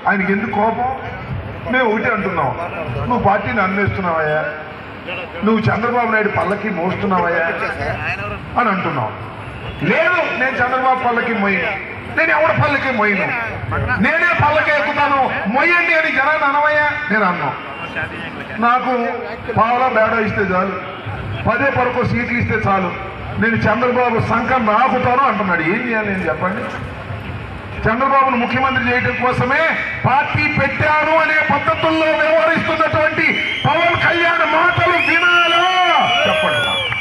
ఆయనకి ఎందుకు కోపం మేము ఒకటి అంటున్నాం నువ్వు పార్టీని అన్వేస్తున్నావయ్యా నువ్వు చంద్రబాబు నాయుడు పల్లకి మోస్తున్నావయ్యా అని అంటున్నావు లేదు నేను చంద్రబాబు పల్లకి మొయ్యను నేను ఎవడ పల్లకి మొయ్యను నేనే పల్లకి ఎక్కుతాను మొయ్యండి అని జనాన్ని అనవయ్యా నేను అన్నాను నాకు పావులా బేడా ఇస్తే చాలు పదే పరకు సీట్లు ఇస్తే చాలు నేను చంద్రబాబు సంఘం నాకుతాను అంటున్నాడు ఏం చేయాలి నేను చెప్పండి చంద్రబాబును ముఖ్యమంత్రి చేయడం కోసమే పార్టీ పెట్టాను అనే పద్ధతుల్లో వ్యవహరిస్తున్నటువంటి పవన్ కళ్యాణ్ మాటలు వినాలా చెప్పండి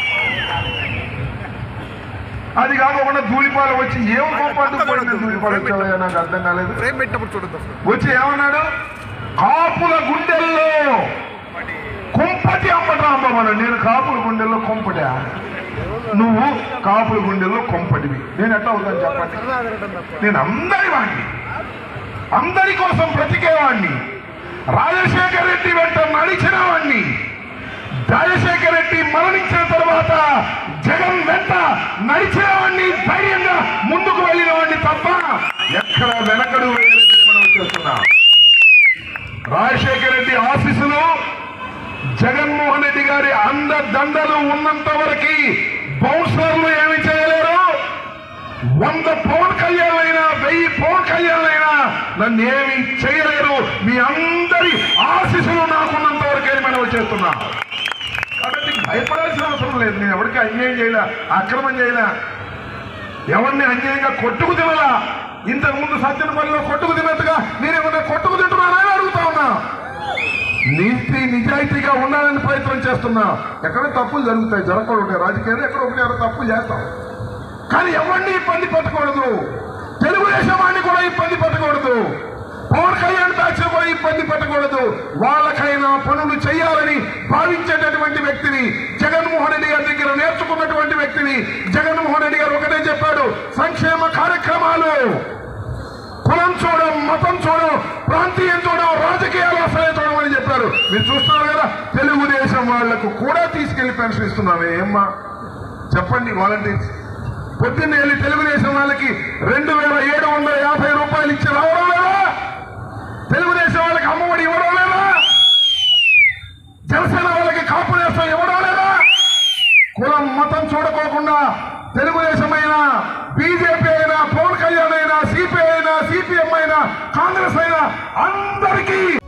అది కాకుండా ధూళిపాలు వచ్చి ఏం గొప్ప పడింది ధూళిపాలు వచ్చావయ్యా నాకు అర్థం కాలేదు ఫ్రేమ్ పెట్టినప్పుడు చూడొద్దు అసలు వచ్చి ఏమన్నాడు కాపుల గుండెల్లో కుంపటి అమ్మటాంబమను నేను కాపుల గుండెల్లో కుంపటా నువ్వు కాపుల గుండెల్లో కుంపటివి నేను ఎట్లా అవుతాను చెప్పండి నేను అందరి వాడిని అందరి కోసం బ్రతికేవాడిని రాజశేఖర రెడ్డి వెంట నడిచిన వాడిని రాజశేఖర రెడ్డి మరణించిన తర్వాత జగన్ వెంట నడిచిన వాడిని ధైర్యంగా ముందుకు వెళ్ళిన వాడిని తప్ప ఎక్కడ వెనకడు వేయలేదని మనం చేస్తున్నాం రాజశేఖర రెడ్డి ఆశీస్సులు జగన్మోహన్ రెడ్డి గారి అండదండలు ఉన్నంత వరకు బౌన్సర్లు ఏమి చేయలేరు వంద పవన్ కళ్యాణ్ అయినా వెయ్యి పవన్ కళ్యాణ్ అయినా నన్ను ఏమి చేయలేరు మీ అందరి ఆశీస్సులు నాకున్నంత వరకే మనం చేస్తున్నా కాబట్టి భయపడాల్సిన అవసరం లేదు నేను ఎవరికి అన్యాయం చేయలే అక్రమం చేయలే ఎవరిని అన్యాయంగా కొట్టుకు తినలా ఇంతకు ముందు సత్యనపల్లిలో కొట్టుకు తిన్నట్టుగా నేనేమన్నా కొట్టుకు తింటున్నానా అని అడుగుతా ఉన్నా నీతి నిజాయితీగా ఉండాలని ప్రయత్నం చేస్తున్నా ఎక్కడ తప్పులు జరుగుతాయి జరగకూడదు రాజకీయాలు ఎక్కడ ఒకటి ఎవరో తప్పులు చేస్తాం కానీ ఎవరిని ఇబ్బంది పెట్టకూడదు తెలుగుదేశం వాడిని కూడా ఇబ్బంది పెట్టకూడదు పవన్ కళ్యాణ్ బ్యాచ్ కూడా ఇబ్బంది పెట్టకూడదు వాళ్ళకైనా పనులు చేయాలని భావించేటటువంటి వ్యక్తిని జగన్మోహన్ రెడ్డి గారి దగ్గర నేర్చుకున్నటువంటి వ్యక్తిని జగన్మోహన్ రెడ్డి గారు ఒకటే చెప్పాడు సంక్షేమ కార్యక్రమాలు కులం చూడం మతం చూడం ప్రాంతీయం చూడం రాజకీయాలు అసలే చూడమని చెప్పారు మీరు చూస్తున్నారు కదా తెలుగుదేశం వాళ్లకు కూడా తీసుకెళ్లి పెన్షన్ ఇస్తున్నామే ఏమ్మా చెప్పండి వాలంటీర్స్ పొద్దున్న వెళ్ళి తెలుగుదేశం వాళ్ళకి రెండు వేల ఏడు వందల యాభై రూపాయలు ఇచ్చి రావడం లేదా తెలుగుదేశం వాళ్ళకి అమ్మఒడి ఇవ్వడం లేదా జనసేన వాళ్ళకి కాపు నేస్తం ఇవ్వడం లేదా కులం మతం చూడకోకుండా తెలుగుదేశం అయినా బీజేపీ అయినా పవన్ కళ్యాణ్ అయినా సిపిఐ అయినా సిపిఎం అయినా కాంగ్రెస్ అయినా అందరికీ